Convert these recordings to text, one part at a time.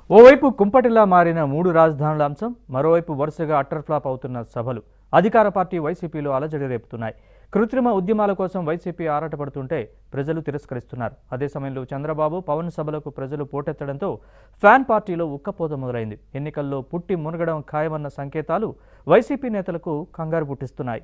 ఓవైపు కుంపటిలా మారిన మూడు రాజధానుల అంశం మరోవైపు వరుసగా అట్టర్ ఫ్లాప్ అవుతున్న సభలు అధికార పార్టీ వైసీపీలో అలజడి రేపుతున్నాయి కృత్రిమ ఉద్యమాల కోసం వైసీపీ ఆరాటపడుతుంటే ప్రజలు తిరస్కరిస్తున్నారు అదే సమయంలో చంద్రబాబు పవన్ సభలకు ప్రజలు పోటెత్తడంతో ఫ్యాన్ పార్టీలో ఉక్కపోత మొదలైంది ఎన్నికల్లో పుట్టి మునగడం ఖాయమన్న సంకేతాలు వైసీపీ నేతలకు కంగారు పుట్టిస్తున్నాయి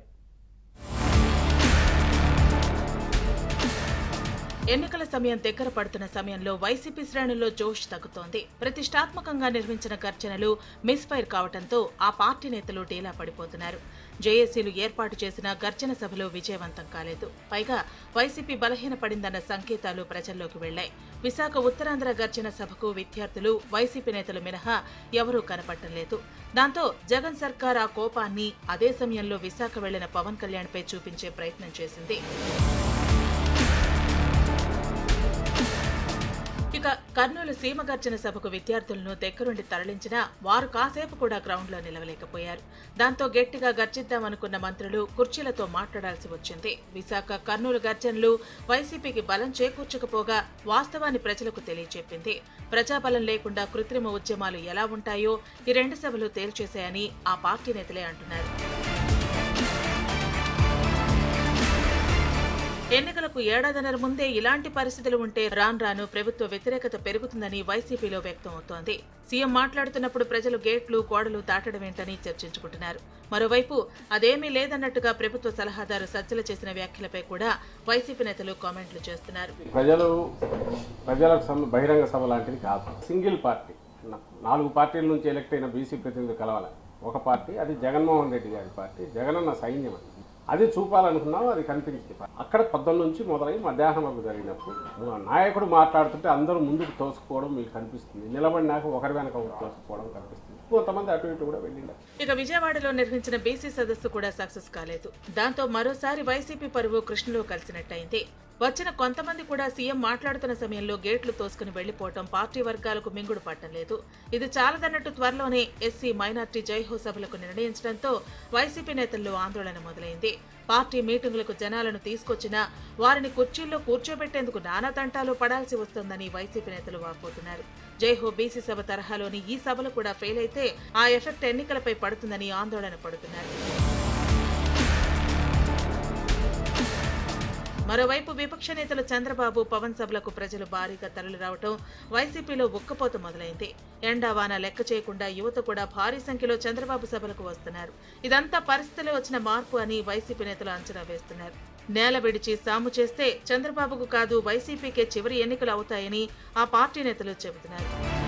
ఎన్నికల సమయం దగ్గర పడుతున్న సమయంలో వైసీపీ శ్రేణుల్లో జోష్ తగ్గుతోంది ప్రతిష్టాత్మకంగా నిర్మించిన గర్జనలు మిస్ఫైర్ కావడంతో ఆ పార్టీ నేతలు డీలా పడిపోతున్నారు జేఏసీలు ఏర్పాటు చేసిన గర్జన సభలు విజయవంతం కాలేదు పైగా వైసీపీ బలహీనపడిందన్న సంకేతాలు ప్రజల్లోకి వెళ్లాయి విశాఖ ఉత్తరాంధ్ర గర్జన సభకు విద్యార్థులు వైసీపీ నేతలు మినహా ఎవరూ కనపడటం లేదు దాంతో జగన్ సర్కార్ ఆ కోపాన్ని అదే సమయంలో విశాఖ వెళ్లిన పవన్ కళ్యాణ్పై చూపించే ప్రయత్నం చేసింది ఇక కర్నూలు సీమగర్జన సభకు విద్యార్థులను దగ్గరుండి తరలించినా వారు కాసేపు కూడా గ్రౌండ్లో నిలవలేకపోయారు దాంతో గట్టిగా గర్జిద్దామనుకున్న మంత్రులు కుర్చీలతో మాట్లాడాల్సి వచ్చింది విశాఖ కర్నూలు గర్జనలు వైసీపీకి బలం చేకూర్చకపోగా వాస్తవాన్ని ప్రజలకు తెలియచెప్పింది ప్రజాబలం లేకుండా కృత్రిమ ఉద్యమాలు ఎలా ఉంటాయో ఈ రెండు సభలు తేల్చేశాయని ఆ పార్టీ నేతలే అంటున్నారు ఎన్నికలకు ఏడాదిన్నర ముందే ఇలాంటి పరిస్థితులు ఉంటే రాను రాను ప్రభుత్వ వ్యతిరేకత పెరుగుతుందని వైసీపీలో వ్యక్తం అవుతోంది సీఎం మాట్లాడుతున్నప్పుడు ప్రజలు గేట్లు గోడలు దాటడమేంటని చర్చించుకుంటున్నారు మరోవైపు అదేమీ లేదన్నట్టుగా ప్రభుత్వ సలహాదారు సజ్జల చేసిన వ్యాఖ్యలపై కూడా వైసీపీ నేతలు కామెంట్లు చేస్తున్నారు ప్రజలు ప్రజలకు సమ బహిరంగ సభ లాంటిది కాదు సింగిల్ పార్టీ నా- నాలుగు పార్టీల నుంచి ఎలక్ట్ అయిన బీసీ ప్రతినిధులు కలవాలి ఒక పార్టీ అది జగన్మోహన్ రెడ్డి గారి పార్టీ జగనన్న సైన్యం అది అది చూపాలనుకున్నాం అది కనిపించింది అక్కడ పొద్దున్న నుంచి మొదలై మధ్యాహ్నం వరకు జరిగినప్పుడు మా నాయకుడు మాట్లాడుతుంటే అందరూ ముందుకు తోసుకోవడం మీకు కనిపిస్తుంది నిలబడినాక ఒకరి వెనక ఒకరు తోసుకోవడం కనిపిస్తుంది కొంతమంది అటు ఇటు కూడా వెళ్ళిండారు ఇక విజయవాడలో నిర్వహించిన బీసీ సదస్సు కూడా సక్సెస్ కాలేదు దాంతో మరోసారి వైసీపీ పరువు కృష్ణలో కలిసినట్టయింది వచ్చిన కొంతమంది కూడా సీఎం మాట్లాడుతున్న సమయంలో గేట్లు తోసుకుని వెళ్లిపోవటం పార్టీ వర్గాలకు మింగుడు పట్టలేదు ఇది చాలదన్నట్టు త్వరలోనే ఎస్సీ మైనార్టీ జైహో సభలకు నిర్ణయించడంతో వైసీపీ నేతల్లో ఆందోళన మొదలైంది పార్టీ మీటింగులకు జనాలను తీసుకొచ్చినా వారిని కుర్చీల్లో కూర్చోబెట్టేందుకు నానా తంటాలు పడాల్సి వస్తోందని వైసీపీ నేతలు వాపోతున్నారు జైహో బీసీ సభ తరహాలోని ఈ సభలు కూడా ఫెయిల్ అయితే ఆ ఎఫెక్ట్ ఎన్నికలపై పడుతుందని ఆందోళన పడుతున్నారు మరోవైపు విపక్ష నేతలు చంద్రబాబు పవన్ సభలకు ప్రజలు భారీగా తరలి రావటం వైసీపీలో ఉక్కపోత మొదలైంది ఎండా వాన లెక్క చేయకుండా యువత కూడా భారీ సంఖ్యలో చంద్రబాబు సభలకు వస్తున్నారు ఇదంతా పరిస్థితిలో వచ్చిన మార్పు అని వైసీపీ నేతలు అంచనా వేస్తున్నారు నేల విడిచి సాము చేస్తే చంద్రబాబుకు కాదు వైసీపీకే చివరి ఎన్నికలు అవుతాయని ఆ పార్టీ నేతలు చెబుతున్నారు